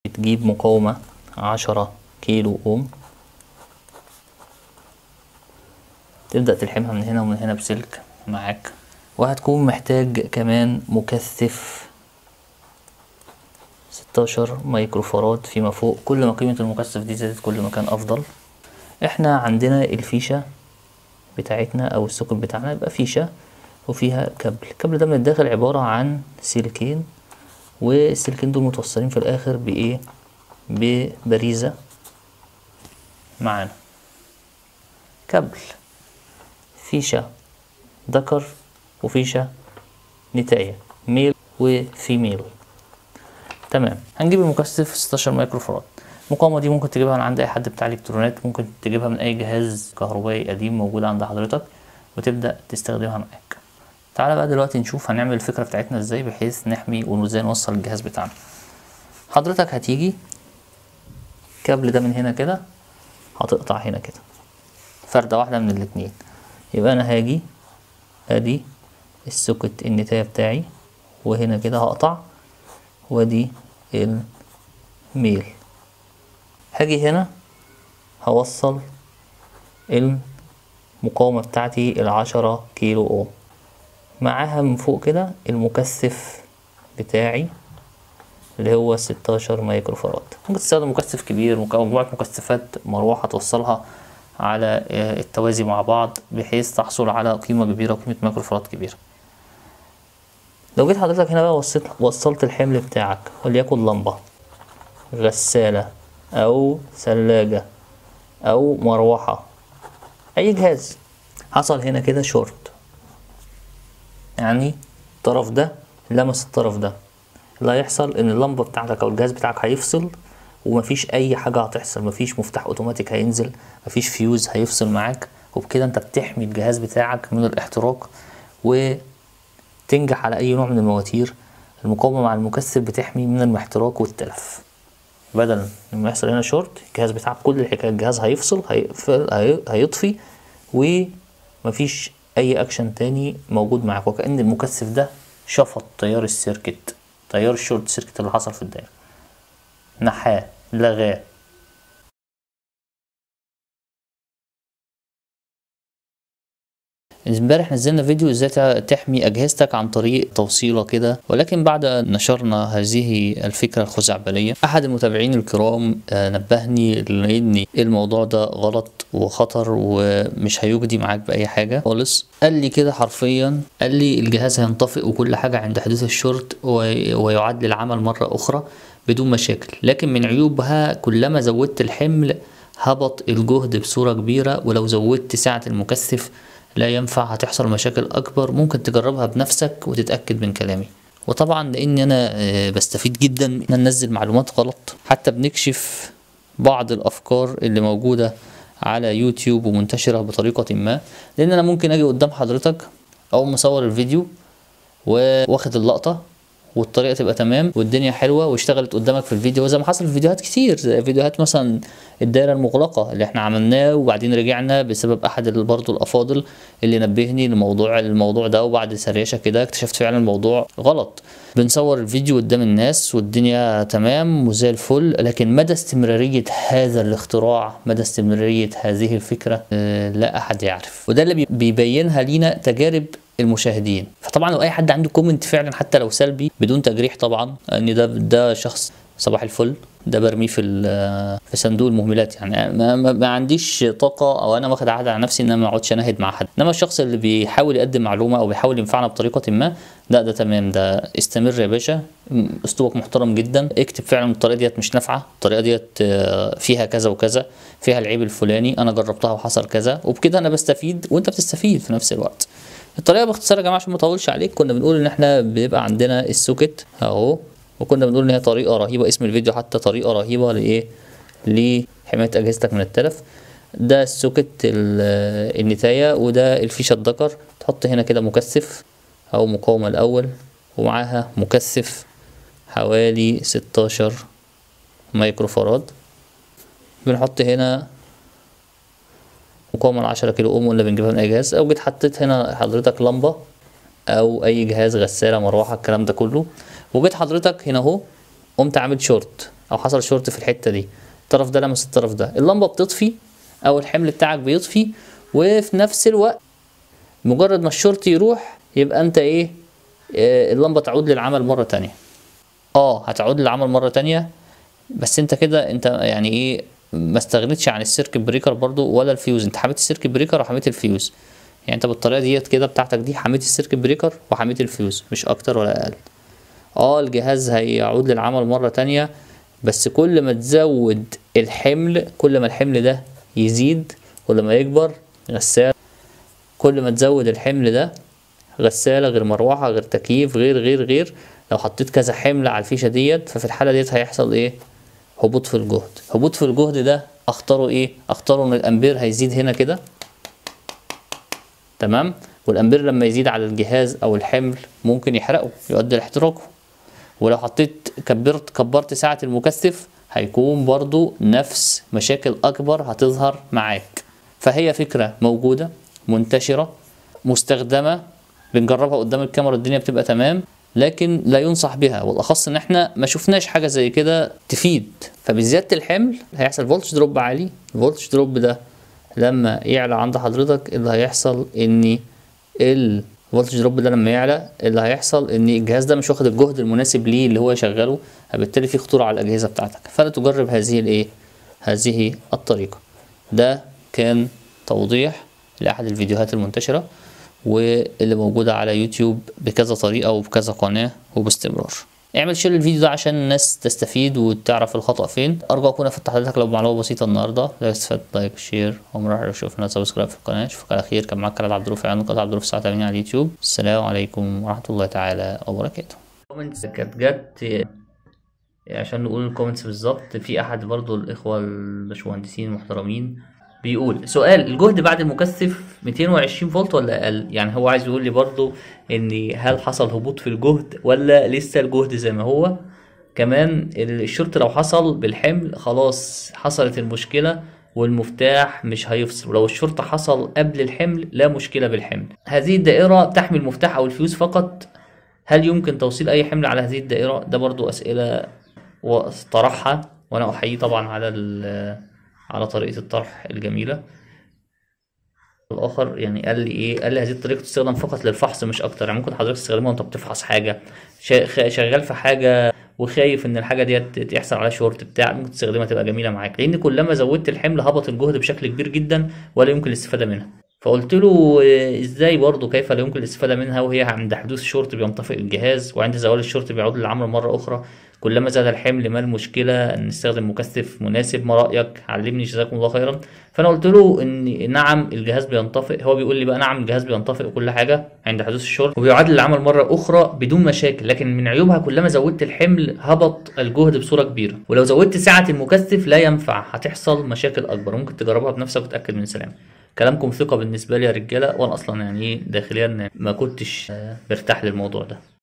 بتجيب مقاومة عشرة كيلو اوم تبدأ تلحمها من هنا ومن هنا بسلك معاك وهتكون محتاج كمان مكثف ستاشر مايكرو فاراد فيما فوق كل ما قيمة المكثف دي زادت كل ما كان أفضل احنا عندنا الفيشة بتاعتنا أو السوكت بتاعنا يبقى فيشة وفيها كابل الكابل ده من الداخل عبارة عن سلكين والسلكين دول متوصلين في الآخر بإيه ببريزة معانا كابل فيشة ذكر وفيشة نتاية ميل وفيميل تمام هنجيب المكثف 16 مايكرو فاراد المقاومة دي ممكن تجيبها من عند أي حد بتاع إلكترونات ممكن تجيبها من أي جهاز كهربائي قديم موجود عند حضرتك وتبدأ تستخدمها معاك تعالى بقى دلوقتي نشوف هنعمل الفكرة بتاعتنا ازاي بحيث نحمي وازاي نوصل الجهاز بتاعنا حضرتك هتيجي الكابل ده من هنا كده هتقطع هنا كده فردة واحدة من الاتنين يبقى انا هاجي ادي السوكت النتاية بتاعي وهنا كده هقطع وادي الميل هاجي هنا هوصل المقاومة بتاعتي العشرة كيلو اوم معاها من فوق كده المكثف بتاعي اللي هو ستاشر مايكرو فاراد ممكن تستخدم مكثف كبير مجموعة مكثفات مروحة توصلها على التوازي مع بعض بحيث تحصل على قيمة كبيرة وقيمة مايكرو فاراد كبيرة لو جيت حضرتك هنا بقى وصلت وصلت الحمل بتاعك وليكن لمبة غسالة أو ثلاجة أو مروحة أي جهاز حصل هنا كده شورت يعني الطرف ده لمس الطرف ده اللي هيحصل ان اللمبه بتاعتك او الجهاز بتاعك هيفصل ومفيش اي حاجه هتحصل مفيش مفتاح اوتوماتيك هينزل مفيش فيوز هيفصل معاك وبكده انت بتحمي الجهاز بتاعك من الاحتراق وتنجح على اي نوع من المواتير المقاومه مع المكثف بتحمي من الاحتراق والتلف بدل لما يحصل هنا شورت الجهاز بتاعك كل الحكايه الجهاز هيفصل هيقفل هيطفي ومفيش اي اكشن تاني موجود معاك وكأن المكثف ده شفط تيار السيركت تيار الشورت سيركت اللي حصل في الدايرة نحاه لغاه امبارح نزلنا فيديو ازاي تحمي اجهزتك عن طريق توصيله كده ولكن بعد ان نشرنا هذه الفكره الخزعبليه احد المتابعين الكرام نبهني لان الموضوع ده غلط وخطر ومش هيجدي معاك باي حاجه خالص قال لي كده حرفيا قال لي الجهاز هينطفئ وكل حاجه عند حدوث الشورت ويعاد للعمل مره اخرى بدون مشاكل لكن من عيوبها كلما زودت الحمل هبط الجهد بصوره كبيره ولو زودت سعه المكثف لا ينفع هتحصل مشاكل اكبر ممكن تجربها بنفسك وتتاكد من كلامي وطبعا لان انا بستفيد جدا ان ننزل معلومات غلط حتى بنكشف بعض الافكار اللي موجوده على يوتيوب ومنتشره بطريقه ما لان انا ممكن اجي قدام حضرتك او مصور الفيديو واخد اللقطه والطريقه تبقى تمام والدنيا حلوه واشتغلت قدامك في الفيديو زي ما حصل في فيديوهات كتير زي فيديوهات مثلا الدايره المغلقه اللي احنا عملناه وبعدين رجعنا بسبب احد برضه الافاضل اللي نبهني لموضوع الموضوع ده وبعد سريشه كده اكتشفت فعلا الموضوع غلط بنصور الفيديو قدام الناس والدنيا تمام وزي الفل لكن مدى استمراريه هذا الاختراع مدى استمراريه هذه الفكره اه لا احد يعرف وده اللي بيبينها لينا تجارب المشاهدين فطبعا لو اي حد عنده كومنت فعلا حتى لو سلبي بدون تجريح طبعا ان ده ده شخص صباح الفل ده برميه في في صندوق المهملات يعني ما, ما, ما عنديش طاقه او انا واخد عهد على نفسي ان انا ما اقعدش انهد مع حد انما الشخص اللي بيحاول يقدم معلومه او بيحاول ينفعنا بطريقه ما لا ده تمام ده استمر يا باشا اسلوبك محترم جدا اكتب فعلا الطريقه ديت مش نافعه الطريقه ديت فيها كذا وكذا فيها العيب الفلاني انا جربتها وحصل كذا وبكده انا بستفيد وانت بتستفيد في نفس الوقت الطريقه باختصار يا جماعه عشان ما اطولش عليك كنا بنقول ان احنا بيبقى عندنا السوكت اهو وكنا بنقول ان هي طريقه رهيبه اسم الفيديو حتى طريقه رهيبه لايه لحمايه اجهزتك من التلف ده السوكت النتايه وده الفيشه الذكر تحط هنا كده مكثف او مقاومه الاول ومعاها مكثف حوالي 16 مايكرو فاراد بنحط هنا مقاومة العشرة كيلو اوم ولا بنجيبها من اي جهاز او جيت حطيت هنا حضرتك لمبة او اي جهاز غسالة مروحة الكلام ده كله وجيت حضرتك هنا اهو قمت عامل شورت او حصل شورت في الحته دي الطرف ده لمس الطرف ده اللمبه بتطفي او الحمل بتاعك بيطفي وفي نفس الوقت مجرد ما الشورت يروح يبقى انت ايه آه، اللمبه تعود للعمل مره تانية اه هتعود للعمل مره تانية بس انت كده انت يعني ايه ما استغنيتش عن السيركت بريكر برضو ولا الفيوز انت حميت السيركت بريكر وحميت الفيوز يعني انت بالطريقه ديت كده بتاعتك دي حميت السيركت بريكر وحميت الفيوز مش اكتر ولا اقل اه الجهاز هيعود للعمل مرة تانية بس كل ما تزود الحمل كل ما الحمل ده يزيد كل ما يكبر غسالة كل ما تزود الحمل ده غسالة غير مروحة غير تكييف غير غير غير لو حطيت كذا حمل على الفيشة ديت ففي الحالة ديت هيحصل ايه هبوط في الجهد هبوط في الجهد ده اختاره ايه اختاره ان الامبير هيزيد هنا كده تمام والامبير لما يزيد على الجهاز او الحمل ممكن يحرقه يؤدي لاحتراقه ولو حطيت كبرت كبرت سعة المكثف هيكون برضو نفس مشاكل أكبر هتظهر معاك فهي فكرة موجودة منتشرة مستخدمة بنجربها قدام الكاميرا الدنيا بتبقى تمام لكن لا ينصح بها والاخص ان احنا ما شفناش حاجه زي كده تفيد فبزياده الحمل هيحصل فولتج دروب عالي الفولتج دروب ده لما يعلى عند حضرتك اللي هيحصل ان الفولتج دروب ده لما يعلى اللي هيحصل ان الجهاز ده مش واخد الجهد المناسب ليه اللي هو يشغله فبالتالي في خطوره على الاجهزه بتاعتك فلا تجرب هذه الايه هذه الطريقه ده كان توضيح لاحد الفيديوهات المنتشره واللي موجوده على يوتيوب بكذا طريقه وبكذا قناه وباستمرار اعمل شير الفيديو ده عشان الناس تستفيد وتعرف الخطأ فين ارجو اكون افدت حضرتك لو بمعلومه بسيطه النهارده لا تنسى لايك شير ومرة شوفنا سبسكرايب في القناه اشوفك على خير كان معاك كلام عبد الرؤوف عن قناه عبد الرؤوف الساعه 8 على اليوتيوب السلام عليكم ورحمه الله تعالى وبركاته كومنتس كانت جت عشان نقول الكومنتس بالظبط في احد برضو الاخوه الباشمهندسين المحترمين بيقول سؤال الجهد بعد المكثف 220 فولت ولا اقل يعني هو عايز يقول لي برضو ان هل حصل هبوط في الجهد ولا لسه الجهد زي ما هو كمان الشرط لو حصل بالحمل خلاص حصلت المشكله والمفتاح مش هيفصل ولو الشرط حصل قبل الحمل لا مشكله بالحمل هذه الدائره تحمل المفتاح او الفيوز فقط هل يمكن توصيل اي حمل على هذه الدائره ده برضو اسئله وطرحها وانا احييه طبعا على على طريقه الطرح الجميله الاخر يعني قال لي ايه قال لي هذه الطريقه تستخدم فقط للفحص مش اكتر يعني ممكن حضرتك تستخدمها وانت بتفحص حاجه شغال في حاجه وخايف ان الحاجه ديت يحصل عليها شورت بتاع ممكن تستخدمها تبقى جميله معاك لان كلما زودت الحمل هبط الجهد بشكل كبير جدا ولا يمكن الاستفاده منها فقلت له ازاي برضه كيف لا يمكن الاستفاده منها وهي عند حدوث شورت بينطفئ الجهاز وعند زوال الشورت بيعود للعمل مره اخرى كلما زاد الحمل ما المشكله ان نستخدم مكثف مناسب ما رايك علمني جزاكم الله خيرا فانا قلت له ان نعم الجهاز بينطفئ هو بيقول لي بقى نعم الجهاز بينطفئ وكل حاجه عند حدوث الشورت وبيعاد للعمل مره اخرى بدون مشاكل لكن من عيوبها كلما زودت الحمل هبط الجهد بصوره كبيره ولو زودت سعه المكثف لا ينفع هتحصل مشاكل اكبر ممكن تجربها بنفسك وتاكد من سلامه كلامكم ثقه بالنسبه لي يا رجاله وانا اصلا يعني داخليا ما كنتش مرتاح للموضوع ده